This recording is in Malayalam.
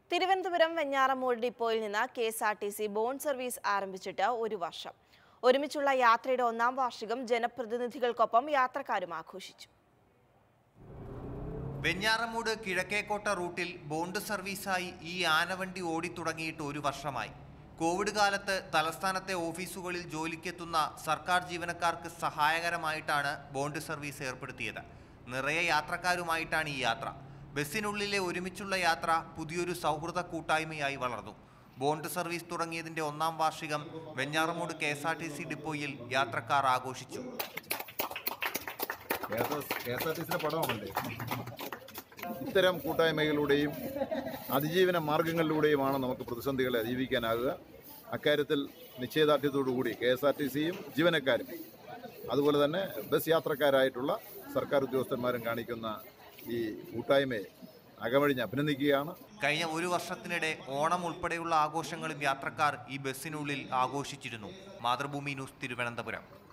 തിരുവനന്തപുരം വെഞ്ഞാറമൂട് ഡിപ്പോയിൽ നിന്ന് K S R T C bond service ആരംഭിച്ചിട്ട് ഒരു വർഷം ഒരുമിച്ചുള്ള യാത്രയുടെ ഒന്നാം വാർഷികം ജനപ്രതിനിധികൾക്കൊപ്പം യാത്രക്കാരും ആഘോഷിച്ചു വെഞ്ഞാറമൂട് കിഴക്കേക്കോട്ട റൂട്ടിൽ ബോണ്ട് സർവീസായി ഈ ആനവണ്ടി ഓടിത്തുടങ്ങിയിട്ട് ഒരു വർഷമായി കോവിഡ് കാലത്ത് തലസ്ഥാനത്തെ ഓഫീസുകളിൽ ജോലിക്കെത്തുന്ന സർക്കാർ ജീവനക്കാർക്ക് സഹായകരമായിട്ടാണ് ബോണ്ട് സർവീസ് ഏർപ്പെടുത്തിയത് നിറയെ യാത്രക്കാരുമായിട്ടാണ് ഈ യാത്ര ബസ്സിനുള്ളിലെ ഒരുമിച്ചുള്ള യാത്ര പുതിയൊരു സൗഹൃദ കൂട്ടായ്മയായി വളർന്നു ബോണ്ട് സർവീസ് തുടങ്ങിയതിന്റെ ഒന്നാം വാർഷികം Venjaramoodu K S R T C ഡിപ്പോയിൽ യാത്രക്കാർ ആഘോഷിച്ചു കെ എസ് ആർ ടി സിയുടെ പടമാണല്ലേ ഇത്തരം കൂട്ടായ്മകളിലൂടെയും അതിജീവന മാർഗങ്ങളിലൂടെയുമാണ് നമുക്ക് പ്രതിസന്ധികളെ അതിജീവിക്കാനാകുക അക്കാര്യത്തിൽ നിശ്ചയദാർഢ്യത്തോടുകൂടി കെ എസ് ആർ ടി സിയും ജീവനക്കാരും അതുപോലെ തന്നെ ബസ് യാത്രക്കാരായിട്ടുള്ള സർക്കാർ ഉദ്യോഗസ്ഥന്മാരും കാണിക്കുന്ന ഈ കൂട്ടായ്മയെ അകമഴിഞ്ഞ് അഭിനന്ദിക്കുകയാണ് കഴിഞ്ഞ ഒരു വർഷത്തിനിടെ ഓണം ഉൾപ്പെടെയുള്ള ആഘോഷങ്ങളും യാത്രക്കാർ ഈ ബസ്സിനുള്ളിൽ ആഘോഷിച്ചിരുന്നു മാതൃഭൂമി ന്യൂസ് തിരുവനന്തപുരം